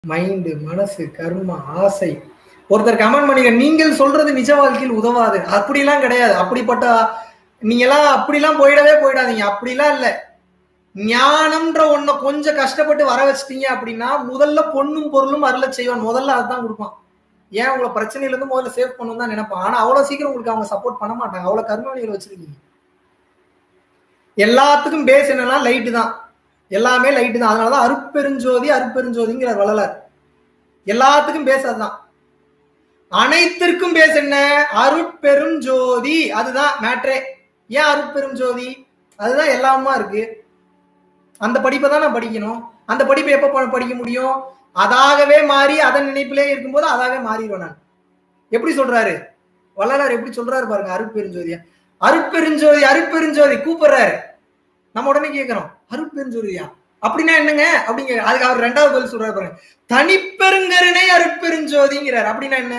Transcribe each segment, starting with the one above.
mind மனசு கர்மா ஆசை ஒருத்தர் கமெண்ட் பண்ணிக்க நீங்கள் சொல்றது நிஜ வாழ்க்கையில் உதவாது அப்படிலாம் கிடையாது அப்படிப்பட்ட நீங்க எல்லாம் அப்படிலாம் போயிடவே போயிடாதீங்க அப்படிலாம் இல்ல ஞானம்ன்ற ஒன்ன கொஞ்சம் கஷ்டப்பட்டு வர வச்சிட்டீங்க அப்படின்னா முதல்ல பொண்ணும் பொருளும் அருள செய்வான் முதல்ல அதுதான் கொடுப்பான் ஏன் உங்களை பிரச்சனையில இருந்து முதல்ல சேவ் பண்ணணும் தான் நினைப்பான் ஆனா அவ்வளவு சீக்கிரம் உங்களுக்கு அவங்க சப்போர்ட் பண்ண மாட்டாங்க அவ்வளவு கர்மவினிகள் வச்சிருக்கீங்க எல்லாத்துக்கும் பேஸ் என்னன்னா லைட்டு தான் எல்லாமே லைட்டு தான் அதனாலதான் அருப்பெருஞ்சோதி அருப்பெருஞ்சோதிங்கிற வள்ளலார் எல்லாத்துக்கும் பேஸ் அதுதான் அனைத்திற்கும் பேஸ் என்ன அருட்பெருஞ்சோதி அதுதான் மேட்ரே ஏன் அருட்பெருஞ்சோதி அதுதான் எல்லாமா இருக்கு அந்த படிப்பை தான் நான் படிக்கணும் அந்த படிப்பை எப்போ ப- படிக்க முடியும் அதாகவே மாறி அதன் நினைப்பிலே இருக்கும்போது அதாகவே மாறிடுவேன் நான் எப்படி சொல்றாரு வள்ளலார் எப்படி சொல்றாரு பாருங்க அருட்பெருஞ்சோதியா அருட்பெருஞ்சோதி அருட்பெருஞ்சோதி கூப்பிடுறாரு நம்ம உடனே கேட்கிறோம் அருட்பெருஞ்சோதியா அப்படின்னா என்னங்க அப்படிங்க அதுக்கு அவர் ரெண்டாவது பதில் சொல்றாரு பாருங்க தனிப்பெருங்கருணை அருட்பெருஞ்சோதிங்கிறார் அப்படின்னா என்ன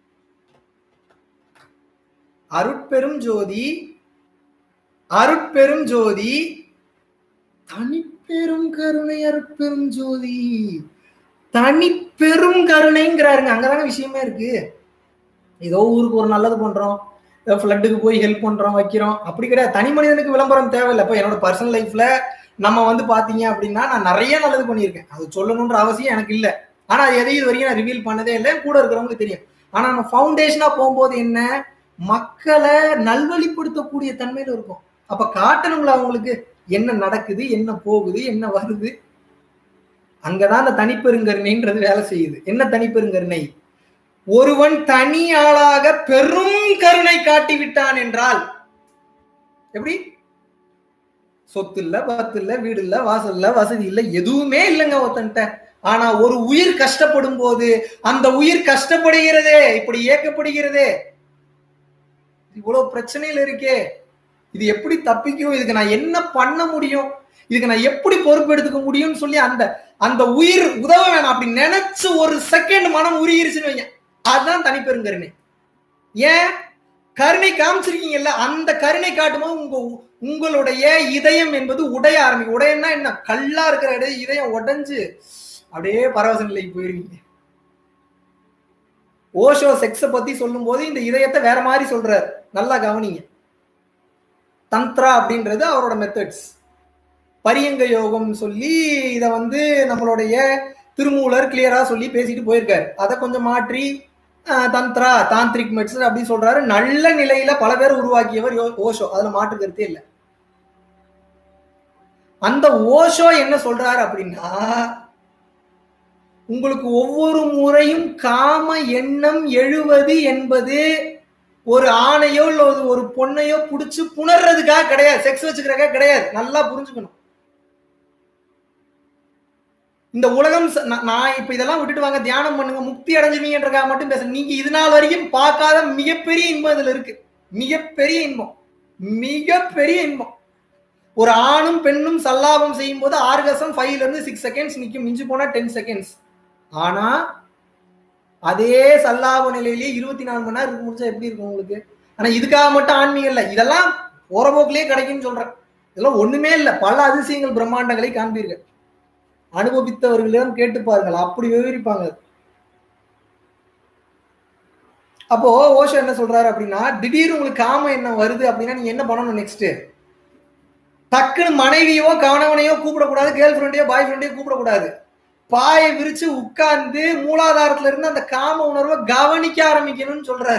அருட்பெரும் ஜோதி அருட்பெரும் ஜோதி தனிப்பெரும் கருணை அருட்பெரும் ஜோதி தனிப்பெரும் கருணைங்கிறாருங்க அங்கதாங்க விஷயமே இருக்கு ஏதோ ஊருக்கு ஒரு நல்லது பண்றோம் ஏதோ ஃப்ளட்டுக்கு போய் ஹெல்ப் பண்றோம் வைக்கிறோம் அப்படி கிடையாது தனி மனிதனுக்கு விளம்பரம் தேவையில்லை இப்போ என்னோட பர்சனல் லைஃப்ல நம்ம வந்து பாத்தீங்க அப்படின்னா நான் நிறைய நல்லது பண்ணியிருக்கேன் அது சொல்லணுன்ற அவசியம் எனக்கு இல்லை ஆனா அது எதையும் இது வரைக்கும் நான் ரிவீல் பண்ணதே இல்லை கூட இருக்கிறவங்களுக்கு தெரியும் ஆனா நம்ம ஃபவுண்டேஷனா போகும்போது என்ன மக்களை நல்வழிப்படுத்தக்கூடிய தன்மையில இருக்கும் அப்ப காட்டணுங்களா அவங்களுக்கு என்ன நடக்குது என்ன போகுது என்ன வருது அங்கதான் அந்த தனிப்பெருங்கருணைன்றது வேலை செய்யுது என்ன தனிப்பெருங்கருணை ஒருவன் தனி ஆளாக பெரும் கருணை காட்டி விட்டான் என்றால் எப்படி சொத்து இல்ல பத்து இல்ல வீடு இல்ல வாசல் இல்ல வசதி இல்ல எதுவுமே இல்லைங்க ஒருத்தன்ட்ட ஆனா ஒரு உயிர் கஷ்டப்படும் போது அந்த உயிர் கஷ்டப்படுகிறதே இப்படி இயக்கப்படுகிறதே இவ்வளவு பிரச்சனையில இருக்கே இது எப்படி தப்பிக்கும் இதுக்கு நான் என்ன பண்ண முடியும் இதுக்கு நான் எப்படி பொறுப்பு எடுத்துக்க முடியும்னு சொல்லி அந்த அந்த உயிர் உதவ வேணாம் அப்படி நினைச்சு ஒரு செகண்ட் மனம் உருகிருச்சுன்னு வைங்க அதுதான் தனிப்பெருங்கருணை ஏன் கருணை காமிச்சிருக்கீங்கல்ல அந்த கருணை காட்டும்போது உங்க உங்களுடைய இதயம் என்பது உடைய ஆரம்பிக்கும் உடையன்னா என்ன கல்லா இருக்கிற இடம் இதயம் உடைஞ்சு அப்படியே பரவச நிலைக்கு போயிருவீங்க ஓஷோ செக்ஸ பத்தி சொல்லும் போது இந்த இதயத்தை வேற மாதிரி சொல்றாரு நல்லா கவனிங்க தந்த்ரா அப்படின்றது அவரோட மெத்தட்ஸ் பரியங்க யோகம் சொல்லி இதை வந்து நம்மளுடைய திருமூலர் கிளியரா சொல்லி பேசிட்டு போயிருக்காரு அதை கொஞ்சம் மாற்றி ஆஹ், தந்த்ரா தாந்திரிக் மெட்ஸ் அப்படின்னு சொல்றாரு நல்ல நிலையில பல பேர் உருவாக்கியவர் யோ- ஓஷோ அதுல மாற்று கருத்தே இல்லை அந்த ஓஷோ என்ன சொல்றாரு அப்படின்னா உங்களுக்கு ஒவ்வொரு முறையும் காம எண்ணம் எழுவது என்பது ஒரு ஆணையோ இல்ல ஒரு- ஒரு பொண்ணையோ புடிச்சு புணர்றதுக்காக கிடையாது செக்ஸ் வச்சுக்கிறக்காக கிடையாது நல்லா புரிஞ்சுக்கணும் இந்த உலகம் ச- நான் நான் இப்ப இதெல்லாம் விட்டுட்டு வாங்க தியானம் பண்ணுங்க முக்தி அடைஞ்சிருவீங்கன்றக்காக மட்டும் பேச நீங்க இது நாள் வரைக்கும் பார்க்காத மிகப்பெரிய இன்பம் இதுல இருக்கு மிகப்பெரிய இன்பம் மிகப்பெரிய இன்பம் ஒரு ஆணும் பெண்ணும் சல்லாபம் செய்யும் போது ஆர்கசம் ஃபைவ்ல இருந்து சிக்ஸ் செகண்ட்ஸ் நிக்கும் மிஞ்சி போனா டென் செகண்ட்ஸ் ஆனா அதே சல்லாப நிலையிலேயே இருபத்தி நாலு மணி நேரம் இருக்க முடிஞ்சா எப்படி இருக்கும் உங்களுக்கு ஆனா இதுக்காக மட்டும் ஆன்மீகம் இல்ல இதெல்லாம் போற போக்குலயே கிடைக்கும்னு சொல்றேன் இதெல்லாம் ஒண்ணுமே இல்ல பல அதிசயங்கள் பிரம்மாண்டங்களை காண்பீர்கள் அனுபவித்தவர்களிடம் கேட்டு பாருங்கள் அப்படி விவரிப்பாங்க அப்போ ஓஷோ என்ன சொல்றாரு அப்படின்னா திடீர்னு உங்களுக்கு காம என்ன வருது அப்படின்னா நீங்க என்ன பண்ணணும் நெக்ஸ்ட் டக்குன்னு மனைவியோ கணவனையோ கூப்பிடக்கூடாது கேர்ள் ஃப்ரெண்டையோ பாய் ஃப்ரெண்டையோ கூப்பிடக்கூடாது பாயை விரிச்சு உட்கார்ந்து மூலாதாரத்துல இருந்து அந்த காம உணர்வை கவனிக்க ஆரம்பிக்கணும்னு சொல்றாரு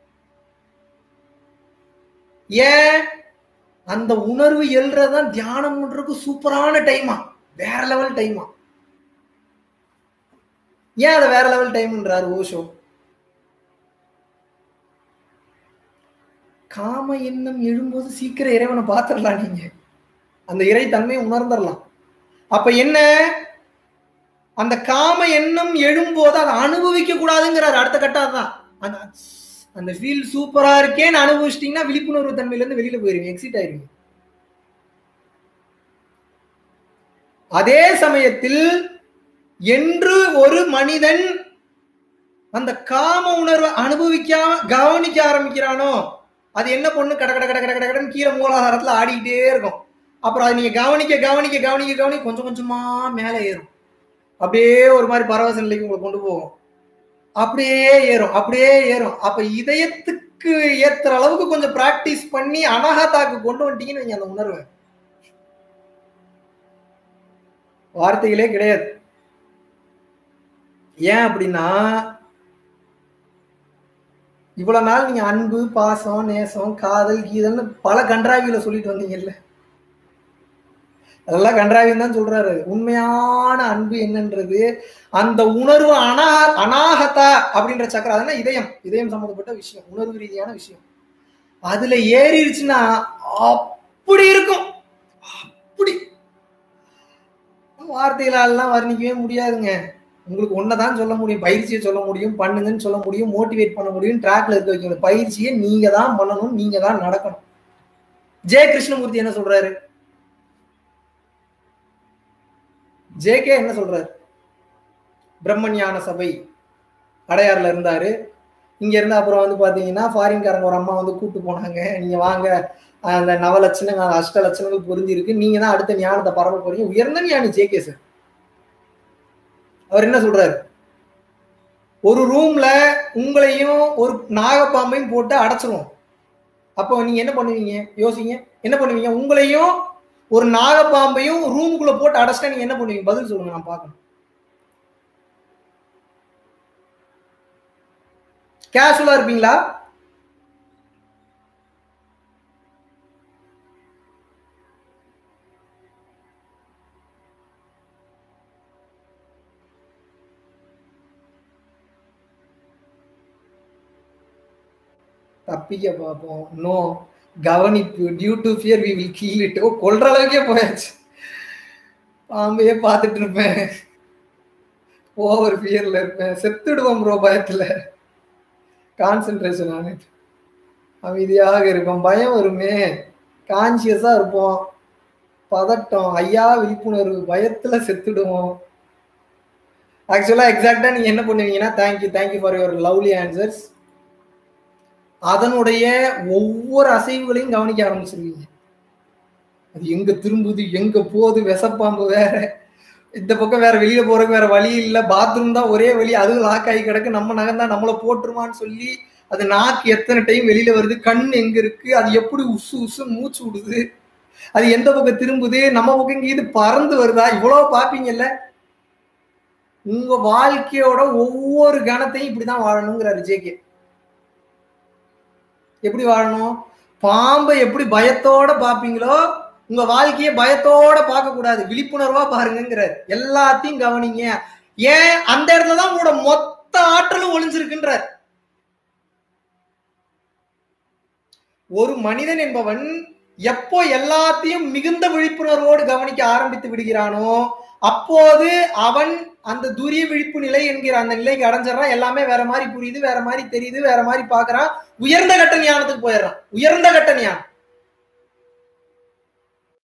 ஏன் அந்த உணர்வு எழுறதுதான் தியானம் பண்றதுக்கு சூப்பரான டைமா வேற லெவல் டைமா ஏன் அதை வேற லெவல் டைம்ன்றாரு ஓஷோ காம எண்ணம் எழும்போது சீக்கிரம் இறைவனை பார்த்துடலாம் நீங்க அந்த இறை தன்மையை உணர்ந்துடலாம் அப்ப என்ன அந்த காம எண்ணம் எழும்போது அதை அனுபவிக்க கூடாதுங்கிறாரு அடுத்த கட்டம் தான் அந்த அந்த ஃபீல் சூப்பரா இருக்கேன்னு அனுபவிச்சிட்டீங்கன்னா விழிப்புணர்வு தன்மையில இருந்து வெளியில போயிருவீங்க எக்ஸிட் ஆயிருவீங்க அதே சமயத்தில் என்று ஒரு மனிதன் அந்த காம உணர்வை அனுபவிக்காம கவனிக்க ஆரம்பிக்கிறானோ அது என்ன பொண்ணு கட கட கட கட கட கடன்னு கீழே மூலாதாரத்துல ஆடிக்கிட்டே இருக்கும் அப்புறம் அதை நீங்க கவனிக்க கவனிக்க கவனிக்க கவனிக்க கொஞ்சம் கொஞ்சமா மேலே ஏறும் அப்படியே ஒரு மாதிரி பரவச நிலைக்கு உங்களை கொண்டு போகும் அப்படியே ஏறும் அப்படியே ஏறும் அப்ப இதயத்துக்கு ஏத்துற அளவுக்கு கொஞ்சம் பிராக்டிஸ் பண்ணி அனாகத்தாக்கு கொண்டு வந்துட்டீங்கன்னு வைங்க அந்த உணர்வை வார்த்தைகளே கிடையாது ஏன் அப்படின்னா இவ்வளவு நாள் நீங்க அன்பு பாசம் நேசம் காதல் கீதல்னு பல கன்றாவிகளை சொல்லிட்டு வந்தீங்கல்ல அதெல்லாம் கன்றாவின்னு தான் சொல்றாரு உண்மையான அன்பு என்னன்றது அந்த உணர்வு அனா அனாகதா அப்படின்ற சக்கரம் அதெல்லாம் இதயம் இதயம் சம்மந்தப்பட்ட விஷயம் உணர்வு ரீதியான விஷயம் அதுல ஏறிடுச்சுன்னா அப்படி இருக்கும் அப்படி வார்த்தைகளாலாம் வர்ணிக்கவே முடியாதுங்க உங்களுக்கு ஒன்னதான் சொல்ல முடியும் பயிற்சியை சொல்ல முடியும் பண்ணுங்கன்னு சொல்ல முடியும் மோட்டிவேட் பண்ண முடியும் ட்ராக்ல இருக்க வைக்க முடியும் பயிற்சியை நீங்க தான் பண்ணணும் நீங்க தான் நடக்கணும் ஜெய கிருஷ்ணமூர்த்தி என்ன சொல்றாரு ஜேகே என்ன சொல்றாரு பிரம்மஞான சபை அடையாறுல இருந்தாரு இங்க இருந்து அப்புறம் வந்து பாத்தீங்கன்னா ஃபாரின்காரங்க ஒரு அம்மா வந்து கூட்டு போனாங்க நீங்க வாங்க அந்த நவ லட்சணங்கள் அஷ்ட லட்சணங்கள் பொருந்தி இருக்கு நீங்க தான் அடுத்த ஞானத்தை பரவ போறீங்க உயர்ந்த ஞானி ஜேகே சார் அவர் என்ன சொல்றாரு ஒரு ரூம்ல உங்களையும் ஒரு நாகப்பாம்பையும் போட்டு அடைச்சிருவோம் அப்போ நீங்க என்ன பண்ணுவீங்க யோசிங்க என்ன பண்ணுவீங்க உங்களையும் ஒரு நாகப்பாம்பையும் ரூமுக்குள்ள போட்டு அடைச்சிட்டா நீங்க என்ன பண்ணுவீங்க பதில் சொல்லுங்க நான் பார்க்கணும் கேஷுவலா இருப்பீங்களா தப்பிக்க பார்ப்போம் நோ கவனிப்பு due to fear we will kill it ஓ கொல்ற அளவுக்கே போயாச்சு பாம்பையே பார்த்துட்டு இருப்பேன் ஓவர் ஃபியர்ல இருப்பேன் செத்துடுவோம் ப்ரோ பயத்துல கான்சென்ட்ரேஷன் ஆனிட்டு அமைதியாக இருப்போம் பயம் வருமே கான்சியஸா இருப்போம் பதட்டம் ஐயா விழிப்புணர்வு பயத்துல செத்துடுவோம் ஆக்சுவலா எக்ஸாக்டா நீங்க என்ன பண்ணுவீங்கன்னா thank you thank you for your lovely answers அதனுடைய ஒவ்வொரு அசைவுகளையும் கவனிக்க ஆரம்பிச்சிருவீங்க அது எங்க திரும்புது எங்க போகுது விஷப்பாம்பு வேற இந்த பக்கம் வேற வெளியில போறதுக்கு வேற வழி இல்ல பாத்ரூம் தான் ஒரே வழி அதுவும் லாக் ஆகி கிடக்கு நம்ம நகர்ந்தா நம்மள போட்டுருமான்னு சொல்லி அது நாக்கு எத்தனை டைம் வெளியில வருது கண் எங்க இருக்கு அது எப்படி உசு உசு மூச்சு விடுது அது எந்த பக்கம் திரும்புது நம்ம பக்கம் இங்க இது பறந்து வருதா இவ்வளவு பாப்பீங்கல்ல உங்க வாழ்க்கையோட ஒவ்வொரு கணத்தையும் இப்படிதான் வாழணுங்கிறாரு ஜேகே எப்படி வாழணும் பாம்பை எப்படி பயத்தோட பாப்பீங்களோ உங்க வாழ்க்கையை பயத்தோட பார்க்க கூடாது விழிப்புணர்வா பாருங்கிறார் எல்லாத்தையும் கவனிங்க ஏன் அந்த இடத்துலதான் உங்களோட மொத்த ஆற்றலும் ஒளிஞ்சிருக்குன்றார் ஒரு மனிதன் என்பவன் எப்போ எல்லாத்தையும் மிகுந்த விழிப்புணர்வோடு கவனிக்க ஆரம்பித்து விடுகிறானோ அப்போது அவன் அந்த துரிய விழிப்பு நிலை என்கிற அந்த நிலைக்கு அடைஞ்சிடறான் எல்லாமே வேற மாதிரி புரியுது வேற மாதிரி தெரியுது வேற மாதிரி பாக்குறான் உயர்ந்த கட்ட ஞானத்துக்கு போயிடுறான் உயர்ந்த கட்ட ஞானம்